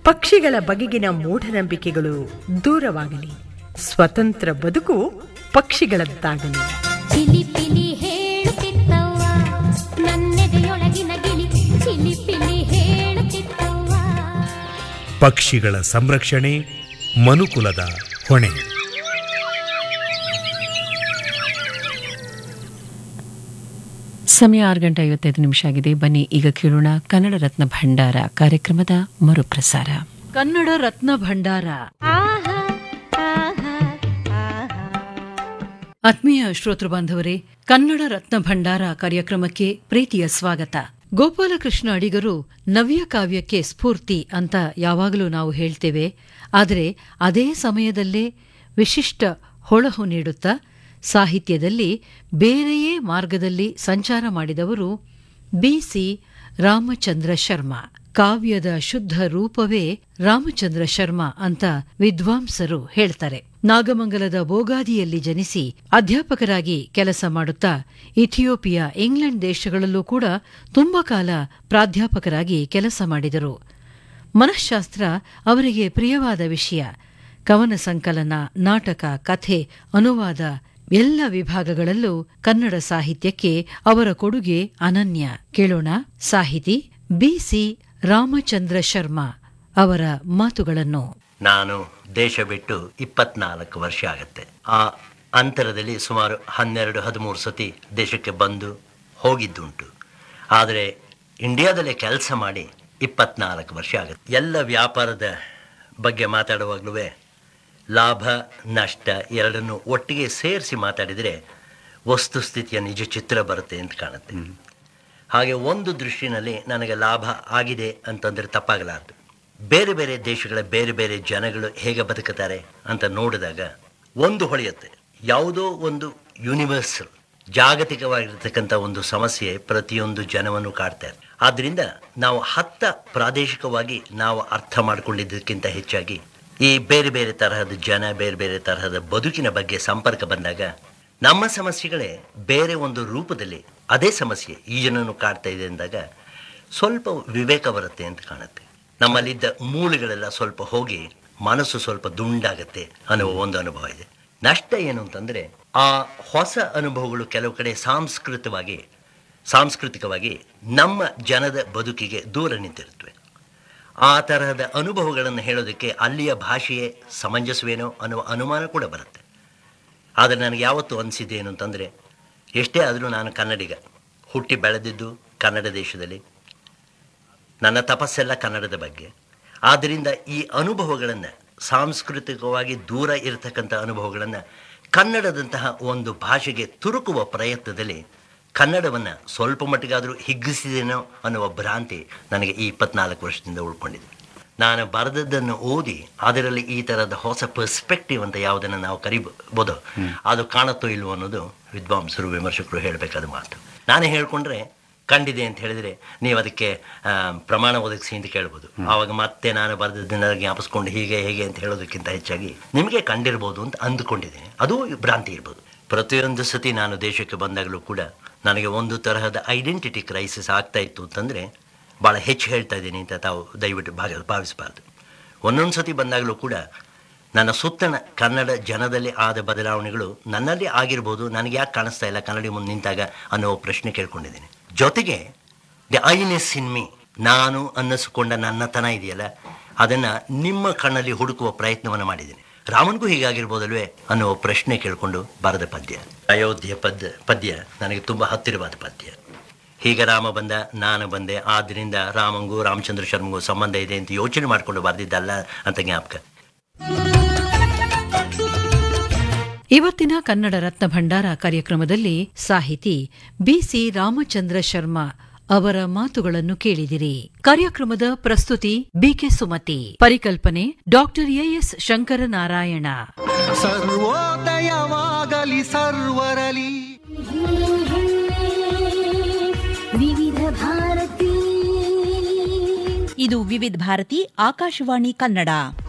ಪಕ್ಷಿಗಳ ಬಗೆಗಿನ ಮೂಢನಂಬಿಕೆಗಳು ದೂರವಾಗಲಿ ಸ್ವತಂತ್ರ ಬದುಕು ಪಕ್ಷಿಗಳದ್ದಾಗಲಿ ಚಿಲಿಪಿಲಿ ಹೇಳುತ್ತಿತ್ತವ್ವ ನನ್ನೆದೆಯೊಳಗಿನ ಗಿಳಿ ಚಿಲಿಪಿಲಿ ಹೇಳುತ್ತಿತ್ತವ್ವ ಪಕ್ಷಿಗಳ ಸಂರಕ್ಷಣೆ ಮನುಕುಲದ ಹೊಣೆ ಸಮಯ ಆರು ಗಂಟೆ ಐವತ್ತೈದು ನಿಮಿಷ ಆಗಿದೆ ಬನ್ನಿ ಈಗ ಕೇಳೋಣ ಕನ್ನಡ ರತ್ನ ಭಂಡಾರ ಕಾರ್ಯಕ್ರಮದ ಮರುಪ್ರಸಾರ ಕನ್ನಡ ರತ್ನ ಭಂಡಾರ ಆತ್ಮೀಯ ಶ್ರೋತೃ ಬಾಂಧವರೇ ಕನ್ನಡ ರತ್ನ ಭಂಡಾರ ಕಾರ್ಯಕ್ರಮಕ್ಕೆ ಪ್ರೀತಿಯ ಸ್ವಾಗತ ಗೋಪಾಲಕೃಷ್ಣ ಅಡಿಗರು ನವ್ಯ ಕಾವ್ಯಕ್ಕೆ ಸ್ಫೂರ್ತಿ ಅಂತ ಯಾವಾಗಲೂ ನಾವು ಹೇಳ್ತೇವೆ ಆದರೆ ಅದೇ ಸಮಯದಲ್ಲೇ ವಿಶಿಷ್ಟ ಹೊಳಹು ನೀಡುತ್ತಾ ಸಾಹಿತ್ಯದಲ್ಲಿ ಬೇರೆಯೇ ಮಾರ್ಗದಲ್ಲಿ ಸಂಚಾರ ಮಾಡಿದವರು ಬಿಸಿ ರಾಮಚಂದ್ರ ಶರ್ಮಾ ಕಾವ್ಯದ ಶುದ್ಧ ರೂಪವೇ ರಾಮಚಂದ್ರ ಶರ್ಮಾ ಅಂತ ವಿದ್ವಾಂಸರು ಹೇಳ್ತಾರೆ ನಾಗಮಂಗಲದ ಬೋಗಾದಿಯಲ್ಲಿ ಜನಿಸಿ ಅಧ್ಯಾಪಕರಾಗಿ ಕೆಲಸ ಮಾಡುತ್ತಾ ಇಥಿಯೋಪಿಯಾ ಇಂಗ್ಲೆಂಡ್ ದೇಶಗಳಲ್ಲೂ ಕೂಡ ತುಂಬಾ ಕಾಲ ಪ್ರಾಧ್ಯಾಪಕರಾಗಿ ಕೆಲಸ ಮಾಡಿದರು ಮನಃಶಾಸ್ತ್ರ ಅವರಿಗೆ ಪ್ರಿಯವಾದ ವಿಷಯ ಕವನ ಸಂಕಲನ ನಾಟಕ ಕಥೆ ಅನುವಾದ ಎಲ್ಲ ವಿಭಾಗಗಳಲ್ಲೂ ಕನ್ನಡ ಸಾಹಿತ್ಯಕ್ಕೆ ಅವರ ಕೊಡುಗೆ ಅನನ್ಯ ಕೇಳೋಣ ಸಾಹಿತಿ ಬಿಸಿ ರಾಮಚಂದ್ರ ಶರ್ಮಾ ಅವರ ಮಾತುಗಳನ್ನು ನಾನು ದೇಶ ಬಿಟ್ಟು ಇಪ್ಪತ್ನಾಲ್ಕು ವರ್ಷ ಆಗುತ್ತೆ ಆ ಅಂತರದಲ್ಲಿ ಸುಮಾರು ಹನ್ನೆರಡು ಹದಿಮೂರು ಸತಿ ದೇಶಕ್ಕೆ ಬಂದು ಹೋಗಿದ್ದುಂಟು ಆದರೆ ಇಂಡಿಯಾದಲ್ಲೇ ಕೆಲಸ ಮಾಡಿ ಇಪ್ಪತ್ನಾಲ್ಕು ವರ್ಷ ಆಗುತ್ತೆ ಎಲ್ಲ ವ್ಯಾಪಾರದ ಬಗ್ಗೆ ಮಾತಾಡುವಾಗಲೂ ಲಾಭ ನಷ್ಟ ಎರಡನ್ನು ಒಟ್ಟಿಗೆ ಸೇರಿಸಿ ಮಾತಾಡಿದರೆ ವಸ್ತುಸ್ಥಿತಿಯ ನಿಜ ಚಿತ್ರ ಬರುತ್ತೆ ಅಂತ ಕಾಣುತ್ತೆ ಹಾಗೆ ಒಂದು ದೃಷ್ಟಿನಲ್ಲಿ ನನಗೆ ಲಾಭ ಆಗಿದೆ ಅಂತಂದರೆ ತಪ್ಪಾಗಲಾರದು ಬೇರೆ ಬೇರೆ ದೇಶಗಳ ಬೇರೆ ಬೇರೆ ಜನಗಳು ಹೇಗೆ ಬದುಕುತ್ತಾರೆ ಅಂತ ನೋಡಿದಾಗ ಒಂದು ಹೊಳೆಯುತ್ತೆ ಯಾವುದೋ ಒಂದು ಯೂನಿವರ್ಸಲ್ ಜಾಗತಿಕವಾಗಿರ್ತಕ್ಕಂಥ ಒಂದು ಸಮಸ್ಯೆ ಪ್ರತಿಯೊಂದು ಜನವನ್ನು ಕಾಡ್ತಾರೆ ಆದ್ದರಿಂದ ನಾವು ಹತ್ತ ಪ್ರಾದೇಶಿಕವಾಗಿ ನಾವು ಅರ್ಥ ಮಾಡಿಕೊಂಡಿದ್ದಕ್ಕಿಂತ ಹೆಚ್ಚಾಗಿ ಈ ಬೇರೆ ಬೇರೆ ತರಹದ ಜನ ಬೇರೆ ಬೇರೆ ತರಹದ ಬದುಕಿನ ಬಗ್ಗೆ ಸಂಪರ್ಕ ಬಂದಾಗ ನಮ್ಮ ಸಮಸ್ಯೆಗಳೇ ಬೇರೆ ಒಂದು ರೂಪದಲ್ಲಿ ಅದೇ ಸಮಸ್ಯೆ ಈ ಜನನು ಕಾಡ್ತಾ ಇದೆ ಅಂದಾಗ ಸ್ವಲ್ಪ ವಿವೇಕ ಬರುತ್ತೆ ಅಂತ ಕಾಣುತ್ತೆ ನಮ್ಮಲ್ಲಿದ್ದ ಮೂಳೆಗಳೆಲ್ಲ ಸ್ವಲ್ಪ ಹೋಗಿ ಮನಸ್ಸು ಸ್ವಲ್ಪ ದುಂಡಾಗತ್ತೆ ಅನ್ನುವ ಒಂದು ಅನುಭವ ಇದೆ ನಷ್ಟ ಏನು ಅಂತಂದರೆ ಆ ಹೊಸ ಅನುಭವಗಳು ಕೆಲವು ಕಡೆ ಸಾಂಸ್ಕೃತವಾಗಿ ಸಾಂಸ್ಕೃತಿಕವಾಗಿ ನಮ್ಮ ಜನದ ಬದುಕಿಗೆ ದೂರ ನಿಂತಿರುತ್ತವೆ ಆ ತರಹದ ಅನುಭವಗಳನ್ನು ಹೇಳೋದಕ್ಕೆ ಅಲ್ಲಿಯ ಭಾಷೆಯೇ ಸಮಂಜಸವೇನೋ ಅನ್ನುವ ಅನುಮಾನ ಕೂಡ ಬರುತ್ತೆ ಆದರೆ ನನಗೆ ಯಾವತ್ತೂ ಅನಿಸಿದೆ ಏನು ಅಂತಂದರೆ ಎಷ್ಟೇ ಆದರೂ ನಾನು ಕನ್ನಡಿಗ ಹುಟ್ಟಿ ಬೆಳೆದಿದ್ದು ಕನ್ನಡ ದೇಶದಲ್ಲಿ ನನ್ನ ತಪಸ್ಸೆಲ್ಲ ಕನ್ನಡದ ಬಗ್ಗೆ ಆದ್ದರಿಂದ ಈ ಅನುಭವಗಳನ್ನು ಸಾಂಸ್ಕೃತಿಕವಾಗಿ ದೂರ ಇರತಕ್ಕಂಥ ಅನುಭವಗಳನ್ನು ಕನ್ನಡದಂತಹ ಒಂದು ಭಾಷೆಗೆ ತುರುಕುವ ಪ್ರಯತ್ನದಲ್ಲಿ ಕನ್ನಡವನ್ನು ಸ್ವಲ್ಪ ಮಟ್ಟಿಗಾದರೂ ಹಿಗ್ಗಿಸಿದೇನೋ ಅನ್ನುವ ಭ್ರಾಂತಿ ನನಗೆ ಈ ಇಪ್ಪತ್ನಾಲ್ಕು ವರ್ಷದಿಂದ ಉಳ್ಕೊಂಡಿದೆ ನಾನು ಬರೆದದ್ದನ್ನು ಓದಿ ಅದರಲ್ಲಿ ಈ ಥರದ ಹೊಸ ಪರ್ಸ್ಪೆಕ್ಟಿವ್ ಅಂತ ಯಾವುದನ್ನು ನಾವು ಕರಿಬೋದು ಅದು ಕಾಣುತ್ತೋ ಇಲ್ವೋ ಅನ್ನೋದು ವಿದ್ವಾಂಸರು ವಿಮರ್ಶಕರು ಹೇಳಬೇಕಾದ ಮಾತು ನಾನೇ ಹೇಳ್ಕೊಂಡ್ರೆ ಕಂಡಿದೆ ಅಂತ ಹೇಳಿದರೆ ನೀವು ಅದಕ್ಕೆ ಆ, ಪ್ರಮಾಣ ಒದಗಿಸಿ ಅಂತ ಕೇಳ್ಬೋದು ಆವಾಗ ಮತ್ತೆ ನಾನು ಬರೆದದ್ದನ್ನ ಜ್ಞಾಪಿಸ್ಕೊಂಡು ಹೀಗೆ ಹೇಗೆ ಅಂತ ಹೇಳೋದಕ್ಕಿಂತ ಹೆಚ್ಚಾಗಿ ನಿಮಗೆ ಕಂಡಿರ್ಬೋದು ಅಂತ ಅಂದುಕೊಂಡಿದ್ದೇನೆ ಅದು ಭ್ರಾಂತಿ ಇರ್ಬೋದು ಪ್ರತಿಯೊಂದು ಸತಿ ನಾನು ದೇಶಕ್ಕೆ ಬಂದಾಗಲೂ ಕೂಡ ನನಗೆ ಒಂದು ತರಹದ ಐಡೆಂಟಿಟಿ ಕ್ರೈಸಿಸ್ ಆಗ್ತಾ ಇತ್ತು ಅಂತಂದರೆ ಭಾಳ ಹೆಚ್ಚು ಹೇಳ್ತಾ ಇದ್ದೀನಿ ಅಂತ ತಾವು ದಯವಿಟ್ಟು ಭಾಗ ಭಾವಿಸಬಾರ್ದು ಒಂದೊಂದು ಸತಿ ಬಂದಾಗಲೂ ಕೂಡ ನನ್ನ ಸುತ್ತಣ ಕನ್ನಡ ಜನದಲ್ಲಿ ಆದ ಬದಲಾವಣೆಗಳು ನನ್ನಲ್ಲಿ ಆಗಿರ್ಬೋದು ನನಗೆ ಯಾಕೆ ಕಾಣಿಸ್ತಾ ಇಲ್ಲ ಕನ್ನಡಿ ಮುಂದೆ ನಿಂತಾಗ ಅನ್ನೋ ಪ್ರಶ್ನೆ ಕೇಳ್ಕೊಂಡಿದ್ದೀನಿ ಜೊತೆಗೆ ದಿ ಐನೆಸ್ ಇನ್ ಮೀ ನಾನು ಅನ್ನಿಸಿಕೊಂಡ ನನ್ನತನ ಇದೆಯಲ್ಲ ಅದನ್ನು ನಿಮ್ಮ ಕಣ್ಣಲ್ಲಿ ಹುಡುಕುವ ಪ್ರಯತ್ನವನ್ನು ಮಾಡಿದ್ದೀನಿ ರಾಮನ್ಗೂ ಹೀಗಾಗಿರ್ಬೋದಲ್ವೇ ಅನ್ನೋ ಪ್ರಶ್ನೆ ಕೇಳಿಕೊಂಡು ಬರದ ಪದ್ಯ ಅಯೋಧ್ಯೆ ಪದ್ಯ ಪದ್ಯ ನನಗೆ ತುಂಬ ಹತ್ತಿರವಾದ ಪದ್ಯ ಹೀಗೆ ರಾಮ ಬಂದ ನಾನು ಬಂದೆ ಆದ್ದರಿಂದ ರಾಮಂಗೂ ರಾಮಚಂದ್ರ ಶರ್ಮಗೂ ಸಂಬಂಧ ಇದೆ ಅಂತ ಯೋಚನೆ ಮಾಡಿಕೊಂಡು ಬರೆದಿದ್ದಲ್ಲ ಅಂತ ಜ್ಞಾಪಕ ಇವತ್ತಿನ ಕನ್ನಡ ರತ್ನ ಭಂಡಾರ ಕಾರ್ಯಕ್ರಮದಲ್ಲಿ ಸಾಹಿತಿ ಬಿಸಿ ರಾಮಚಂದ್ರ ಶರ್ಮಾ ಅವರ ಮಾತುಗಳನ್ನು ಕೇಳಿದಿರಿ ಕಾರ್ಯಕ್ರಮದ ಪ್ರಸ್ತುತಿ ಬಿಕೆ ಸುಮತಿ ಪರಿಕಲ್ಪನೆ ಡಾಕ್ಟರ್ ಎಎಸ್ ಶಂಕರನಾರಾಯಣ ಸರ್ವೋದಯವಾಗಲಿ ಸರ್ವರಲಿ ವಿವಿಧ ಭಾರತಿ ಇದು ವಿವಿಧ ಭಾರತಿ ಆಕಾಶವಾಣಿ ಕನ್ನಡ